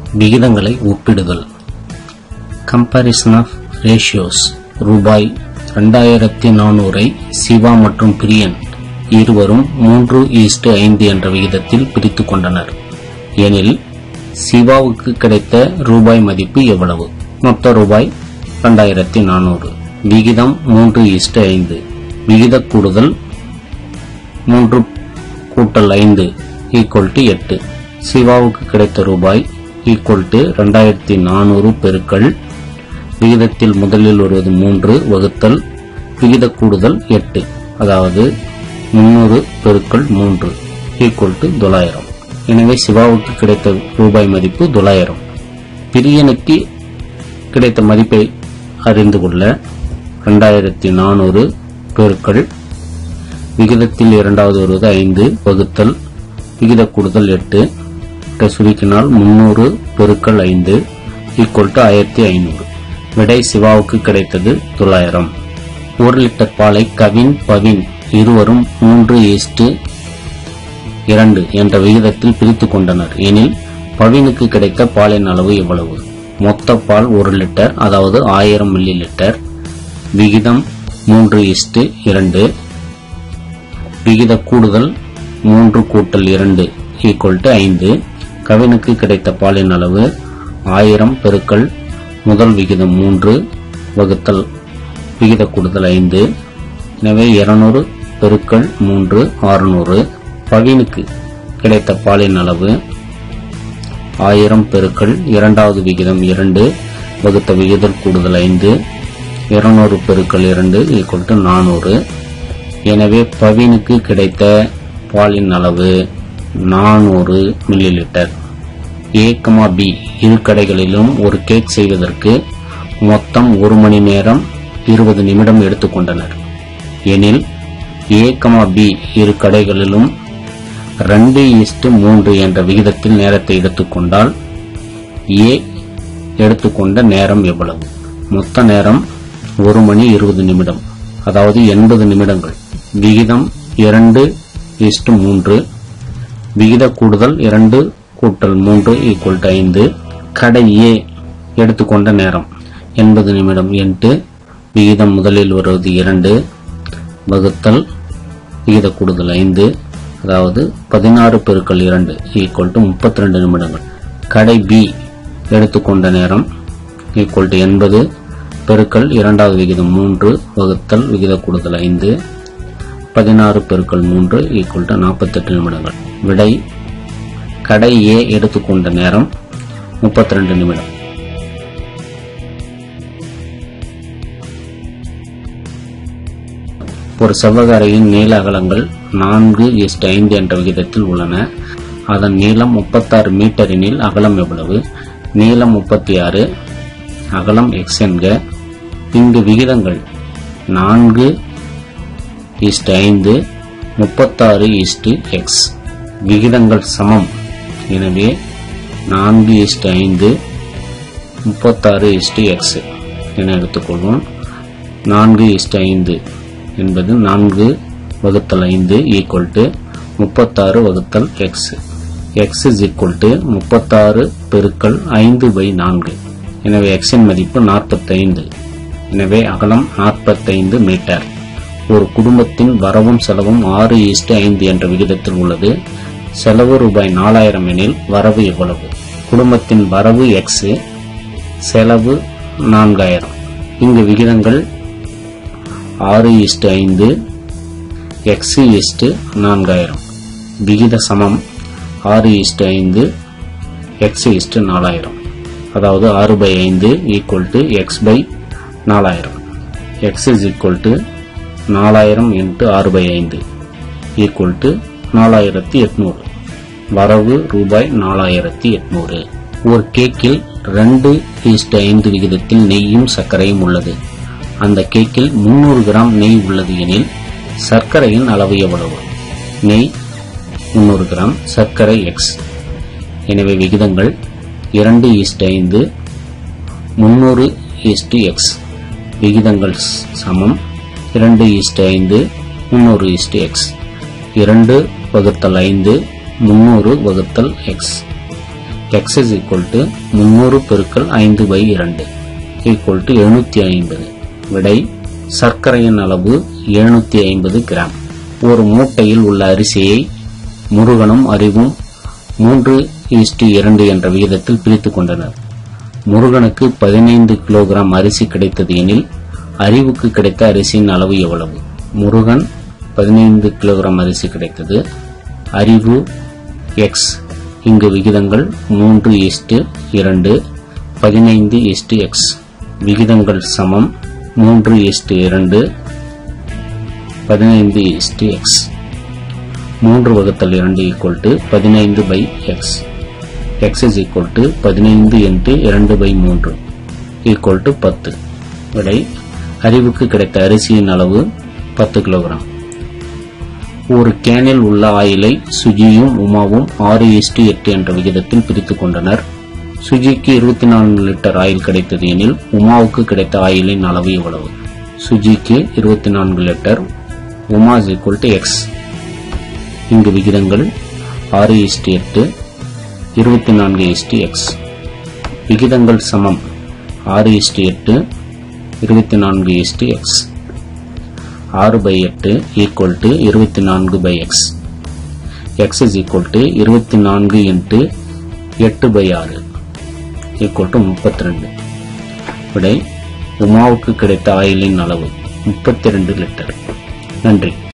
விகிதங்களை ஒப்பிடுதல் comparison of ratios ரூபாய் ரெண்டாயிரத்தி நானூறை சிவா மற்றும் பிரியன் இருவரும் மூன்று ஈஸ்ட் ஐந்து என்ற விகிதத்தில் பிரித்து கொண்டனர் எனில் சிவாவுக்கு கிடைத்த ரூபாய் மதிப்பு எவ்வளவு மொத்த ரூபாய் ரெண்டாயிரத்தி நானூறு விகிதம் மூன்று ஈஸ்ட் ஐந்து விகித கூடுதல் மூன்று கூட்டல் ஐந்து ஈக்குவல் டு எட்டு சிவாவுக்கு கிடைத்த ரூபாய் ஈக்குவல் டு ரெண்டாயிரத்தி நானூறு பெருக்கள் விகிதத்தில் முதலில் வருவது மூன்று வகுத்தல் விகித கூடுதல் எட்டு அதாவது முன்னூறு பெருக்கள் மூன்று ஈக்குவல் டு தொள்ளாயிரம் எனவே சிவாவுக்கு கிடைத்த ரூபாய் மதிப்பு தொள்ளாயிரம் பிரியனுக்கு கிடைத்த மதிப்பை அறிந்து கொள்ள ரெண்டாயிரத்தி நானூறு பெருக்கள் விகிதத்தில் இரண்டாவது வருவது ஐந்து வகுத்தல் விகித கூடுதல் எட்டு இதை சுருக்கினால் முன்னூறு பெருக்கள் ஐந்து ஈக்குவல் டு ஆயிரத்தி ஐநூறு விடை சிவாவுக்கு கிடைத்தது தொள்ளாயிரம் ஒரு லிட்டர் பாலை கவின் பவின் இருவரும் மூன்று ஈஸ்ட் இரண்டு என்ற விகிதத்தில் பிரித்து கொண்டனர் எனில் பவினுக்கு கிடைத்த பாலின் அளவு எவ்வளவு மொத்த பால் ஒரு லிட்டர் அதாவது ஆயிரம் மில்லி லிட்டர் விகிதம் மூன்று இஸ்டு இரண்டு விகித கூடுதல் மூன்று கூட்டல் இரண்டு ஈக்குவல் டு ஐந்து கவினுக்கு கிடைத்த பாலின் அளவு ஆயிரம் பெருக்கல் முதல் விகிதம் மூன்று வகுத்தல் விகித கூடுதல் ஐந்து எனவே இருநூறு பெருக்கல் மூன்று ஆறுநூறு பவினுக்கு கிடைத்த பாலின் அளவு ஆயிரம் பெருக்கல் இரண்டாவது விகிதம் இரண்டு வகுத்த விகிதம் கூடுதல் ஐந்து இருநூறு பெருக்கல் இரண்டு ஈக்குவல் டு நானூறு எனவே பவினுக்கு கிடைத்த பாலின் அளவு நானூறு millilitre A comma B இரு கடைகளிலும் ஒரு கேக் செய்வதற்கு மொத்தம் ஒரு மணி நேரம் இருபது நிமிடம் எடுத்துக்கொண்டனர் எனில் ஏ கமா பி இரு கடைகளிலும் ரெண்டு இஸ்டு மூன்று என்ற விகிதத்தில் நேரத்தை எடுத்துக்கொண்டால் ஏ எடுத்துக்கொண்ட நேரம் எவ்வளவு மொத்த நேரம் ஒரு மணி இருபது நிமிடம் அதாவது எண்பது நிமிடங்கள் விகிதம் இரண்டு இஸ்டு மூன்று விகித கூடுதல் இரண்டு கூட்டல் மூன்று ஈக்குவல் டு ஐந்து கடை ஏ எடுத்துக்கொண்ட நேரம் எண்பது நிமிடம் எட்டு விகிதம் முதலில் வருவது இரண்டு வகுத்தல் விகித கூடுதல் ஐந்து அதாவது பதினாறு பெருக்கள் இரண்டு ஈக்குவல் டு முப்பத்தி ரெண்டு நிமிடங்கள் கடை பி எடுத்துக்கொண்ட நேரம் ஈக்குவல் டு எண்பது பெருக்கள் இரண்டாவது விகிதம் மூன்று வகுத்தல் விகித கூடுதல் ஐந்து பதினாறு பெருக்கள் மூன்று ஈக்குவல் டு நாற்பத்தெட்டு நிமிடங்கள் விடை கடை ஏ எடுத்துக்கொண்ட நேரம் முப்பத்தி ரெண்டு நிமிடம் ஒரு செவ்வக அறையின் நீள அகலங்கள் நான்கு இஸ்ட் ஐந்து என்ற விகிதத்தில் உள்ளன அதன் நீளம் முப்பத்தாறு மீட்டர் எனில் அகலம் எவ்வளவு நீளம் முப்பத்தி ஆறு அகலம் எக்ஸ் என்க இங்கு விகிதங்கள் நான்கு இஸ்ட் ஐந்து முப்பத்தாறு இஸ்டு எக்ஸ் விகிதங்கள் சமம் எனவே நான்கு இஸ்டு ஐந்து முப்பத்தாறு இஸ்டு எக்ஸ் என எடுத்துக்கொள்வோம் நான்கு இஸ்டு ஐந்து என்பது நான்கு வகுத்தல் ஐந்து ஈக்குவல் டு முப்பத்தாறு வகுத்தல் x x is equal to முப்பத்தாறு பெருக்கல் ஐந்து பை நான்கு எனவே எக்ஸின் மதிப்பு நாற்பத்தைந்து எனவே அகலம் நாற்பத்தைந்து மீட்டர் ஒரு குடும்பத்தின் வரவும் செலவும் ஆறு ஈஸ்டு ஐந்து என்ற விகிதத்தில் உள்ளது செலவு ரூபாய் நாலாயிரம் எனில் வரவு எவ்வளவு குடும்பத்தின் வரவு எக்ஸ் செலவு நான்காயிரம் இங்கு விகிதங்கள் ஆறு இஸ்டு ஐந்து எக்ஸ் இஸ்டு நான்காயிரம் விகித சமம் ஆறு இஸ்டு ஐந்து எக்ஸ் இஸ்டு நாலாயிரம் அதாவது ஆறு பை ஐந்து ஈக்குவல் டு எக்ஸ் பை நாலாயிரம் எக்ஸ் இஸ் ஈக்குவல் டு நாலாயிரம் இன்ட்டு ஆறு பை ஐந்து ஈக்குவல் டு நாலாயிரத்தி எட்நூறு வரவு ரூபாய் நாலாயிரத்தி எட்நூறு ஒரு கேக்கில் ரெண்டு ஈஸ்ட் ஐந்து விகிதத்தில் நெய்யும் சர்க்கரையும் உள்ளது அந்த கேக்கில் முன்னூறு கிராம் நெய் உள்ளது எனில் சர்க்கரையின் அளவு எவ்வளவு நெய் முன்னூறு கிராம் சர்க்கரை எக்ஸ் எனவே விகிதங்கள் இரண்டு ஈஸ்ட் ஐந்து முன்னூறு ஈஸ்ட் எக்ஸ் விகிதங்கள் சமம் இரண்டு ஈஸ்ட் ஐந்து முன்னூறு ஈஸ்ட் எக்ஸ் இரண்டு வகுத்தல் ஐந்து முன்னூறு வகுத்தல் x x is equal to முந்நூறு பெருக்கல் ஐந்து பை இரண்டு ஈக்குவல் டு எழுநூத்தி ஐம்பது விடை சர்க்கரையின் அளவு எழுநூத்தி ஐம்பது கிராம் ஒரு மூட்டையில் உள்ள அரிசியை முருகனும் அறிவும் மூன்று ஈஸ்டு இரண்டு என்ற விகிதத்தில் பிரித்துக் கொண்டனர் முருகனுக்கு பதினைந்து கிலோகிராம் அரிசி கிடைத்தது எனில் அறிவுக்கு கிடைத்த அரிசியின் அளவு எவ்வளவு முருகன் பதினைந்து கிலோகிராம் அரிசி கிடைத்தது அறிவு எக்ஸ் இங்கு விகிதங்கள் மூன்று ஈஸ்டு இரண்டு பதினைந்து ஈஸ்டு எக்ஸ் விகிதங்கள் சமம் மூன்று ஈஸ்டு இரண்டு பதினைந்து ஈஸ்டு எக்ஸ் மூன்று வகுத்தல் இரண்டு ஈக்குவல் டு பதினைந்து by x x is equal to பதினைந்து இன்ட்டு இரண்டு பை மூன்று ஈக்குவல் டு பத்து விடை அறிவுக்கு கிடைத்த அரிசியின் அளவு பத்து கிலோகிராம் ஒரு கேனில் உள்ள ஆயிலை சுஜியும் உமாவும் ஆறு இஸ்டு எட்டு என்ற விகிதத்தில் பிரித்துக் கொண்டனர் சுஜிக்கு இருபத்தி நான்கு லிட்டர் ஆயில் கிடைத்தது எனில் உமாவுக்கு கிடைத்த ஆயிலின் அளவு எவ்வளவு சுஜிக்கு இருபத்தி நான்கு litre Uma is equal to x இங்கு விகிதங்கள் ஆறு இஸ்டு எட்டு இருபத்தி நான்கு இஸ்டு எக்ஸ் விகிதங்கள் சமம் ஆறு இஸ்டு எட்டு இருபத்தி நான்கு இஸ்டு எக்ஸ் ஆறு பை எட்டு ஈக்குவல் டு இருபத்தி நான்கு by x x is equal to இருபத்தி நான்கு இன்ட்டு எட்டு பை ஆறு ஈக்குவல் டு முப்பத்தி ரெண்டு விடை உமாவுக்கு கிடைத்த ஆயிலின் அளவு முப்பத்தி ரெண்டு லிட்டர் நன்றி